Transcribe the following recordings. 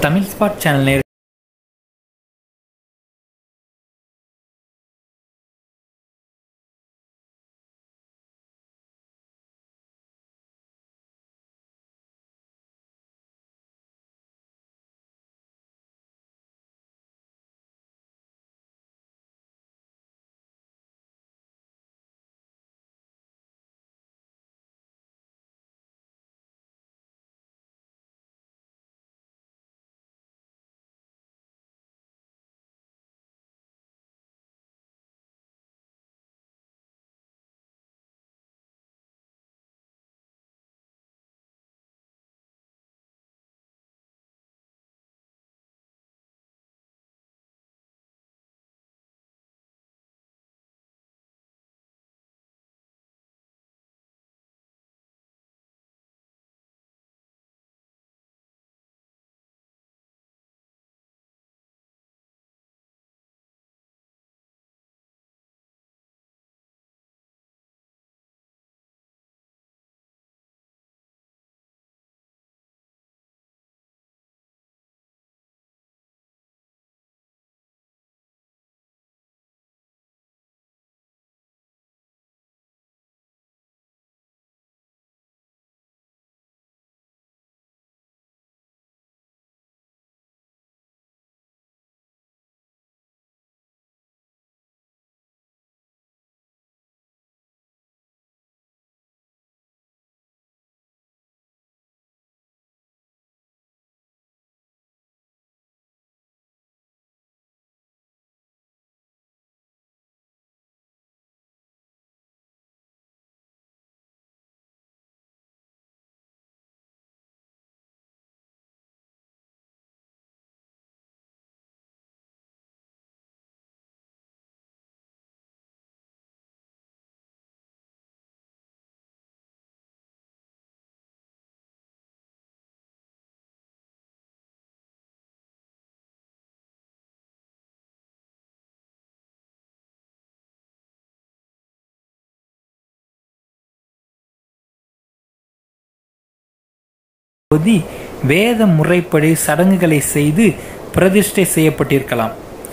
Tamil spot channel நேர் பொதி வேத முறைப்படி சடங்குகளை செய்து பிரதிஷ்டை செய்யப்பட்டிருக்கலாம்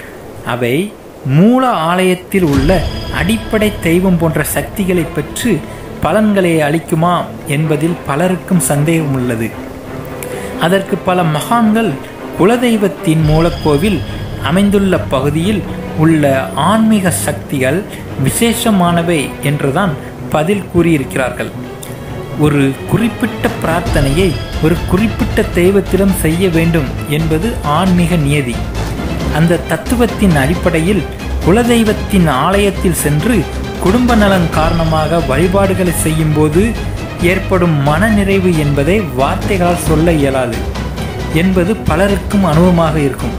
அவை மூல ஆலயத்தில் உள்ள அடிப்படை தெய்வம் போன்ற சக்திகளை பெற்று பலன்களை அளிக்குமா என்பதில் பலருக்கும் சந்தேகம் உள்ளது அதற்கு பல மகான்கள் குலதெய்வத்தின் மூலக்கோவில் அமைந்துள்ள பகுதியில் உள்ள ஆன்மீக சக்திகள் விசேஷமானவை என்றுதான் பதில் கூறியிருக்கிறார்கள் ஒரு குறிப்பிட்ட பிரார்த்தனையை ஒரு குறிப்பிட்ட தெய்வத்திடம் செய்ய வேண்டும் என்பது ஆன்மீக நியதி அந்த தத்துவத்தின் அடிப்படையில் குலதெய்வத்தின் ஆலயத்தில் சென்று குடும்ப நலன் காரணமாக வழிபாடுகளை செய்யும்போது ஏற்படும் மனநிறைவு என்பதை வார்த்தைகளால் சொல்ல இயலாது என்பது பலருக்கும் அனுபவமாக இருக்கும்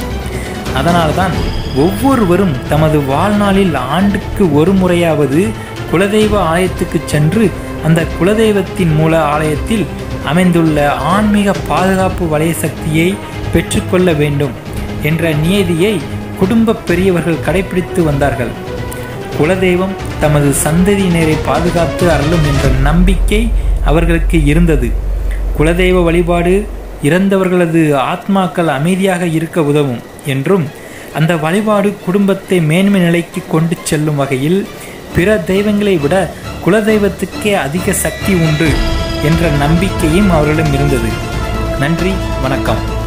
அதனால்தான் ஒவ்வொருவரும் தமது வாழ்நாளில் ஆண்டுக்கு ஒரு முறையாவது குலதெய்வ ஆலயத்துக்கு சென்று அந்த குலதெய்வத்தின் மூல ஆலயத்தில் அமைந்துள்ள ஆன்மீக பாதுகாப்பு வலய சக்தியை பெற்றுக்கொள்ள வேண்டும் என்ற நியதியை குடும்ப பெரியவர்கள் கடைபிடித்து வந்தார்கள் குலதெய்வம் தமது சந்ததியினரை பாதுகாத்து அருளும் என்ற நம்பிக்கை அவர்களுக்கு இருந்தது குலதெய்வ வழிபாடு இறந்தவர்களது ஆத்மாக்கள் அமைதியாக இருக்க உதவும் என்றும் அந்த வழிபாடு குடும்பத்தை மேன்மை நிலைக்கு கொண்டு செல்லும் வகையில் பிற தெய்வங்களை விட குலதெய்வத்துக்கே அதிக சக்தி உண்டு என்ற நம்பிக்கையும் அவர்களிடம் இருந்தது நன்றி வணக்கம்